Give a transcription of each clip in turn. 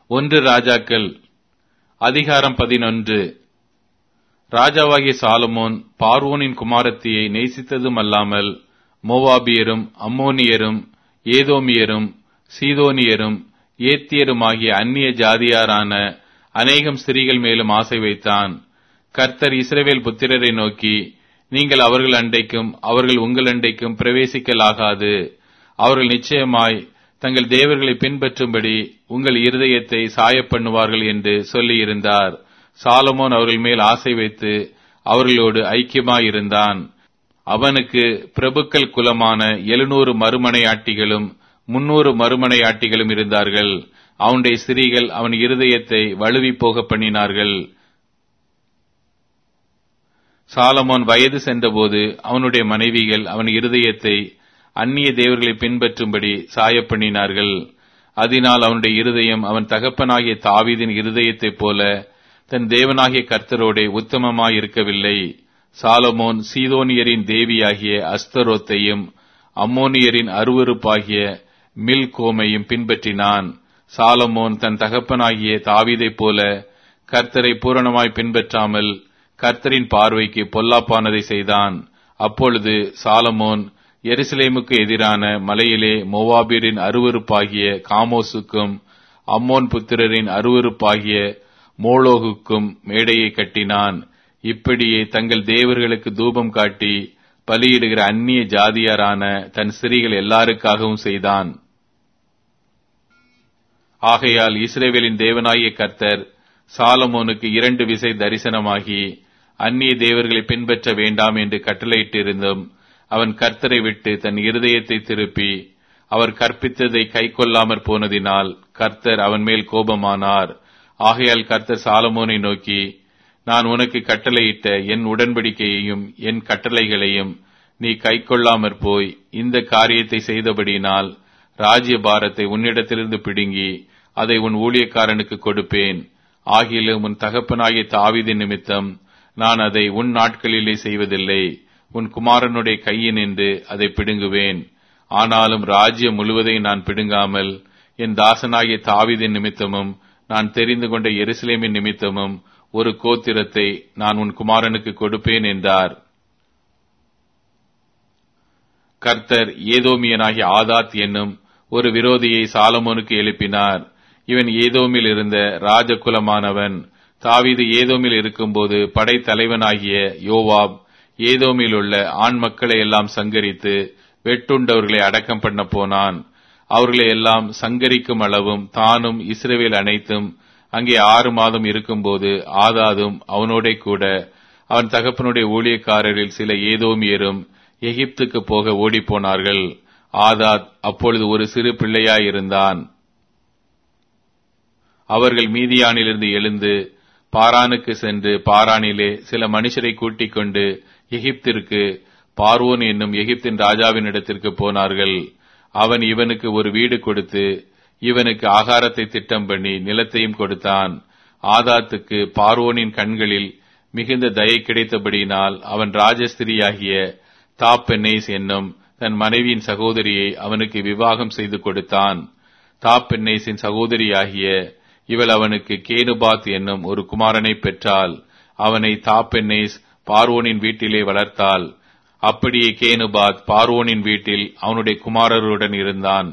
ஒன்று ராஜாக்கள் அதிகாரம் பதினொன்று ராஜாவாகிய சாலமோன் பார்வோனின் குமாரத்தியை நேசித்ததும் அல்லாமல் மோவாபியரும் அம்மோனியரும் ஏதோமியரும் சீதோனியரும் ஏத்தியருமாகிய அந்நிய ஜாதியாரான அநேகம் ஸ்திரீகள் மேலும் ஆசை வைத்தான் கர்த்தர் இஸ்ரவேல் புத்திரரை நோக்கி நீங்கள் அவர்கள் அண்டைக்கும் அவர்கள் உங்கள் அண்டைக்கும் பிரவேசிக்கலாகாது அவர்கள் நிச்சயமாய் தங்கள் தேவர்களை பின்பற்றும்படி உங்கள் இருதயத்தை சாயப்பண்ணுவார்கள் என்று சொல்லியிருந்தார் சாலமோன் அவர்கள் மேல் ஆசை வைத்து அவர்களோடு ஐக்கியமாயிருந்தான் அவனுக்கு பிரபுக்கள் குலமான எழுநூறு மறுமனையாட்டிகளும் முன்னூறு மறுமனையாட்டிகளும் இருந்தார்கள் அவனுடைய ஸ்திரீகள் அவன் இருதயத்தை வலுவி போக பண்ணினார்கள் சாலமோன் வயது சென்றபோது அவனுடைய மனைவிகள் அவன் இருதயத்தை அந்நிய தேவர்களை பின்பற்றும்படி சாயப்பண்ணினார்கள் அதனால் அவனுடைய இருதயம் அவன் தகப்பனாகிய தாவீதின் இருதயத்தைப் போல தன் தேவனாகிய கர்த்தரோடே உத்தமமாயிருக்கவில்லை சாலமோன் சீதோனியரின் தேவியாகிய அஸ்தரோத்தையும் அம்மோனியரின் அருவருப்பாகிய மில்கோமையும் பின்பற்றினான் சாலமோன் தன் தகப்பனாகிய தாவீதைப் போல கர்த்தரை பூரணமாய் பின்பற்றாமல் கர்த்தரின் பார்வைக்கு பொல்லாப்பானதை செய்தான் அப்பொழுது சாலமோன் எருசலேமுக்கு எதிரான மலையிலே மோவாபியரின் அருவருப்பாகிய காமோசுக்கும் அம்மோன் புத்திரரின் அருவருப்பாகிய மோளோகுக்கும் மேடையை கட்டினான் இப்படியே தங்கள் தேவர்களுக்கு தூபம் காட்டி பலியிடுகிற அந்நிய ஜாதியாரான தன் ஸ்திரீகள் எல்லாருக்காகவும் செய்தான் ஆகையால் இஸ்ரேவேலின் தேவனாகிய கர்த்தர் சாலமோனுக்கு இரண்டு விசை தரிசனமாகி அந்நிய தேவர்களை பின்பற்ற வேண்டாம் என்று கட்டளையிட்டிருந்தும் அவன் கர்த்தரை விட்டு தன் இருதயத்தை திருப்பி அவர் கற்பித்ததை கை கொள்ளாமற் போனதினால் கர்த்தர் அவன் மேல் கோபமானார் ஆகையால் கர்த்தர் சாலமோனை நோக்கி நான் உனக்கு கட்டளையிட்ட என் உடன்படிக்கையையும் என் கட்டளைகளையும் நீ கை கொள்ளாமற் போய் இந்த காரியத்தை செய்தபடியினால் ராஜ்ய பாரத்தை உன்னிடத்திலிருந்து பிடுங்கி அதை உன் ஊழியக்காரனுக்கு கொடுப்பேன் ஆகிலும் உன் தகப்பனாகிய தாவிதி நிமித்தம் நான் அதை உன் நாட்களிலே செய்வதில்லை உன் குமாரனுடைய கையினின்று அதை பிடுங்குவேன் ஆனாலும் ராஜ்யம் முழுவதையும் நான் பிடுங்காமல் என் தாசனாகிய தாவிதின் நிமித்தமும் நான் தெரிந்து கொண்ட எருசலேமின் நிமித்தமும் ஒரு கோத்திரத்தை நான் உன் குமாரனுக்கு கொடுப்பேன் என்றார் கர்த்தர் ஏதோமியனாகிய ஆதாத் என்னும் ஒரு விரோதியை சாலமோனுக்கு எழுப்பினார் இவன் ஏதோமில் இருந்த ராஜகுலமானவன் தாவீது ஏதோமில் இருக்கும்போது படைத்தலைவனாகிய யோவாப் ஏதோமில் உள்ள ஆண் மக்களை எல்லாம் சங்கரித்து வெட்டுண்டவர்களை அடக்கம் பண்ண போனான் அவர்களை எல்லாம் சங்கரிக்கும் அளவும் தானும் இஸ்ரேவேல் அனைத்தும் அங்கே ஆறு மாதம் இருக்கும்போது ஆதாதும் அவனோட கூட அவன் தகப்பனுடைய ஊழியக்காரரில் சில ஏதோமியரும் எகிப்துக்கு போக ஓடிப்போனார்கள் ஆதாத் அப்பொழுது ஒரு சிறு பிள்ளையாயிருந்தான் அவர்கள் மீதியானிலிருந்து எழுந்து பாரானுக்கு சென்று பாரானிலே சில மனுஷரை கூட்டிக் கொண்டு எகிப்திற்கு பார்வோன் என்னும் எகிப்தின் ராஜாவின் இடத்திற்கு போனார்கள் அவன் இவனுக்கு ஒரு வீடு கொடுத்து இவனுக்கு ஆகாரத்தை திட்டம் பண்ணி நிலத்தையும் கொடுத்தான் ஆதாத்துக்கு பார்வோனின் கண்களில் மிகுந்த தயை கிடைத்தபடியினால் அவன் ராஜஸ்திரியாகிய தாப்பென்னேஸ் என்னும் தன் மனைவியின் சகோதரியை அவனுக்கு விவாகம் செய்து கொடுத்தான் தாப்பென்னேஸின் சகோதரியாகிய இவள் அவனுக்கு கேனுபாத் என்னும் ஒரு குமாரனை பெற்றாள் அவனை தாப்பென்னேஸ் பார்வோனின் வீட்டிலே வளர்த்தாள் அப்படியே கேனுபாத் பார்வோனின் வீட்டில் அவனுடைய குமாரருடன் இருந்தான்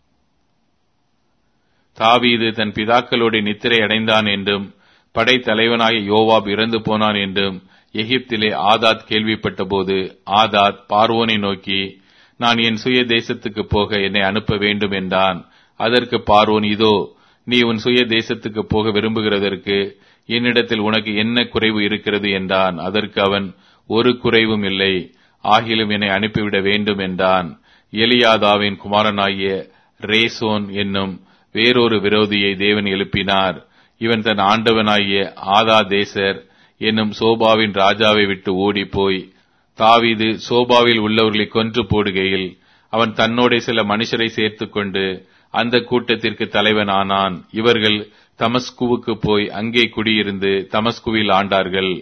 தாவீது தன் பிதாக்களோடு நித்திரை அடைந்தான் என்றும் படைத்தலைவனாகிய யோவாப் இறந்து போனான் என்றும் எகிப்திலே ஆதாத் கேள்விப்பட்டபோது ஆதாத் பார்வோனை நோக்கி நான் என் சுய தேசத்துக்கு போக என்னை அனுப்ப வேண்டும் என்றான் அதற்கு பார்வோன் இதோ நீ உன் சுய தேசத்துக்கு போக விரும்புகிறதற்கு என்னிடத்தில் உனக்கு என்ன குறைவு இருக்கிறது என்றான் அதற்கு அவன் ஒரு குறைவும் இல்லை ஆகிலும் என்னை அனுப்பிவிட வேண்டும் என்றான் எலியாதாவின் குமாரனாகிய ரேசோன் என்னும் வேறொரு விரோதியை தேவன் எழுப்பினார் இவன் தன் ஆண்டவனாகிய ஆதா தேசர் என்னும் சோபாவின் ராஜாவை விட்டு ஓடிப்போய் தாவீது சோபாவில் உள்ளவர்களை கொன்று போடுகையில் அவன் தன்னோட சில மனுஷரை சேர்த்துக்கொண்டு அந்த கூட்டத்திற்கு தலைவனானான் இவர்கள் தமஸ்குவுக்கு போய் அங்கே குடியிருந்து தமஸ்குவில் ஆண்டார்கள்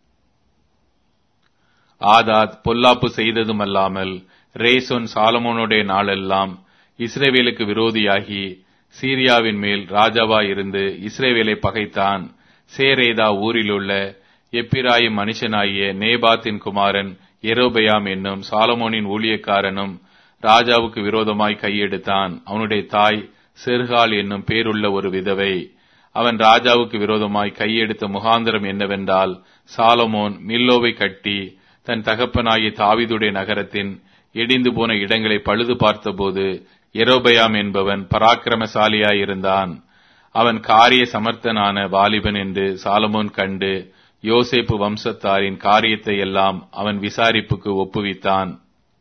ஆதாத் பொல்லாப்பு செய்ததுமல்லாமல் ரேசோன் சாலமோனுடைய நாளெல்லாம் இஸ்ரேவேலுக்கு விரோதியாகி சீரியாவின் மேல் ராஜாவாய் இருந்து இஸ்ரேவேலை பகைத்தான் சேரேதா ஊரிலுள்ள எப்பிராயும் மனுஷனாகிய நேபாத்தின் குமாரன் எரோபயாம் என்னும் சாலமோனின் ஊழியக்காரனும் ராஜாவுக்கு விரோதமாய் கையெடுத்தான் அவனுடைய தாய் செர்கால் என்னும் பேருள்ள ஒரு விதவை அவன் ராஜாவுக்கு விரோதமாய் கையெடுத்த முகாந்திரம் என்னவென்றால் சாலமோன் மில்லோவை கட்டி தன் தகப்பனாகிய தாவிதுடைய நகரத்தின் இடிந்து போன இடங்களை பழுது பார்த்தபோது எரோபயாம் என்பவன் பராக்கிரமசாலியாயிருந்தான் அவன் காரிய சமர்த்தனான வாலிபன் என்று சாலமோன் கண்டு யோசேப்பு வம்சத்தாரின் காரியத்தை எல்லாம் அவன் விசாரிப்புக்கு ஒப்புவித்தான்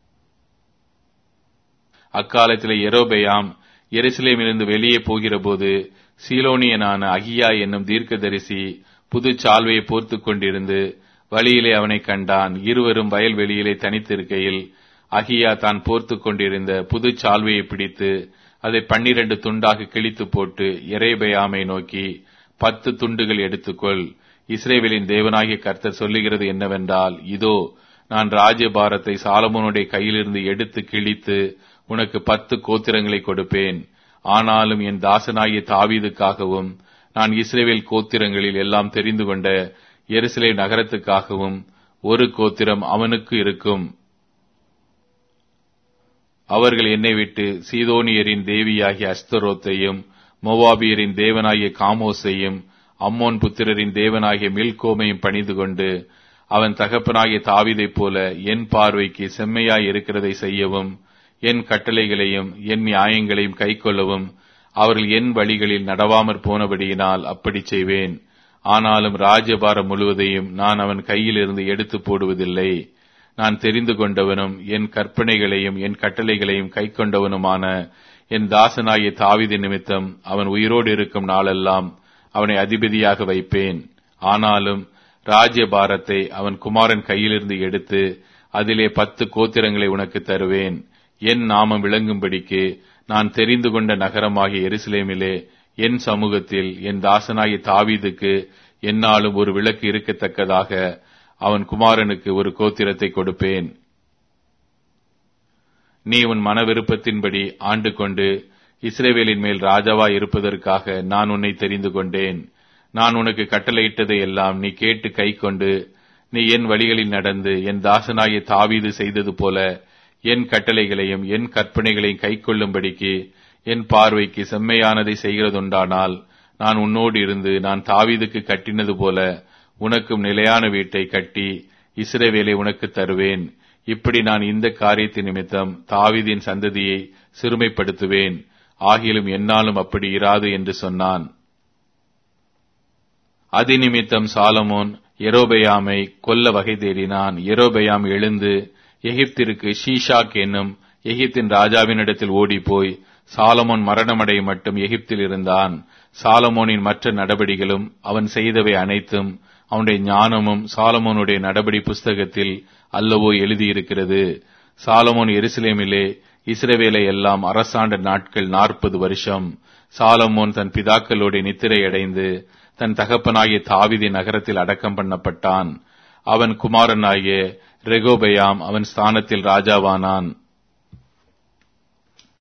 அக்காலத்தில் எரோபெயாம் எருசலேமிலிருந்து வெளியே போகிறபோது சீலோனியனான அகியா என்னும் தீர்க்கதரிசி புது சால்வையை போர்த்து கொண்டிருந்து வழியிலே அவனை கண்டான் இருவரும் வயல்வெளியிலே தனித்திருக்கையில் அகியா தான் போர்த்து கொண்டிருந்த புது சால்வையை பிடித்து அதை பன்னிரண்டு துண்டாக கிழித்து போட்டு எரேபயாமை நோக்கி பத்து துண்டுகள் எடுத்துக்கொள் இஸ்ரேவேலின் தேவனாகிய கர்த்தர் சொல்லுகிறது என்னவென்றால் இதோ நான் ராஜ்யபாரத்தை சாலமோனுடைய கையிலிருந்து எடுத்து கிழித்து உனக்கு பத்து கோத்திரங்களை கொடுப்பேன் ஆனாலும் என் தாசனாகிய தாவீதுக்காகவும் நான் இஸ்ரேவேல் கோத்திரங்களில் எல்லாம் தெரிந்து கொண்ட எருசலே நகரத்துக்காகவும் ஒரு கோத்திரம் அவனுக்கு இருக்கும் அவர்கள் என்னை விட்டு சீதோனியரின் தேவியாகிய அஸ்தரோத்தையும் மோவாபியரின் தேவனாகிய காமோஸையும் அம்மோன் புத்திரரின் தேவனாகிய மில்கோமையும் பணிந்து கொண்டு அவன் தகப்பனாகிய தாவிதைப் போல என் பார்வைக்கு செம்மையாய் இருக்கிறதை செய்யவும் என் கட்டளைகளையும் என் நியாயங்களையும் கைக்கொள்ளவும் அவர்கள் என் வழிகளில் நடவாமற் போனபடியினால் அப்படி செய்வேன் ஆனாலும் ராஜ்யபாரம் முழுவதையும் நான் அவன் கையிலிருந்து எடுத்து போடுவதில்லை நான் தெரிந்து கொண்டவனும் என் கற்பனைகளையும் என் கட்டளைகளையும் கைக்கொண்டவனுமான என் தாசனாகிய தாவிதி நிமித்தம் அவன் உயிரோடு இருக்கும் நாளெல்லாம் அவனை அதிபதியாக வைப்பேன் ஆனாலும் ராஜ்யபாரத்தை அவன் குமாரன் கையிலிருந்து எடுத்து அதிலே பத்து கோத்திரங்களை உனக்கு தருவேன் என் நாமம் விளங்கும்படிக்கு நான் தெரிந்து கொண்ட நகரமாகிய எருசலேமிலே என் சமூகத்தில் என் தாசனாகிய தாவீதுக்கு என்னாலும் ஒரு விளக்கு இருக்கத்தக்கதாக அவன் குமாரனுக்கு ஒரு கோத்திரத்தை கொடுப்பேன் நீ உன் மன விருப்பத்தின்படி ஆண்டு கொண்டு இஸ்ரேவேலின் மேல் ராஜாவாய் இருப்பதற்காக நான் உன்னை தெரிந்து கொண்டேன் நான் உனக்கு கட்டளையிட்டதை எல்லாம் நீ கேட்டு கை கொண்டு நீ என் வழிகளில் நடந்து என் தாசனாகிய தாவீது செய்தது போல என் கட்டளைகளையும் என் கற்பனைகளையும் கைக்கொள்ளும்படிக்கு என் பார்வைக்கு செம்மையானதை செய்கிறதுண்டானால் நான் உன்னோடு இருந்து நான் தாவீதுக்கு கட்டினது போல உனக்கும் நிலையான வீட்டை கட்டி இஸ்ரவேலை உனக்கு தருவேன் இப்படி நான் இந்த காரியத்தின் நிமித்தம் தாவீதின் சந்ததியை சிறுமைப்படுத்துவேன் ஆகிலும் என்னாலும் அப்படி இராது என்று சொன்னான் அதிநிமித்தம் சாலமோன் எரோபெயாமை கொல்ல வகை தேடினான் எரோபெயாம் எழுந்து எகிப்திற்கு ஷீஷாக் என்னும் எகிப்தின் ராஜாவினிடத்தில் ஓடிப்போய் சாலமோன் மரணமடைய மட்டும் எகிப்தில் இருந்தான் சாலமோனின் மற்ற நடபடிகளும் அவன் செய்தவை அனைத்தும் அவனுடைய ஞானமும் சாலமோனுடைய நடபடி புஸ்தகத்தில் அல்லவோ எழுதியிருக்கிறது சாலமோன் எருசலேமிலே இஸ்ரவேலை எல்லாம் அரசாண்ட நாட்கள் நாற்பது வருஷம் சாலமோன் தன் பிதாக்களோட நித்திரையடைந்து தன் தகப்பனாகிய தாவிதி நகரத்தில் அடக்கம் பண்ணப்பட்டான் அவன் குமாரனாகிய ரெகோபயாம் அவன் ஸ்தானத்தில் ராஜாவானான்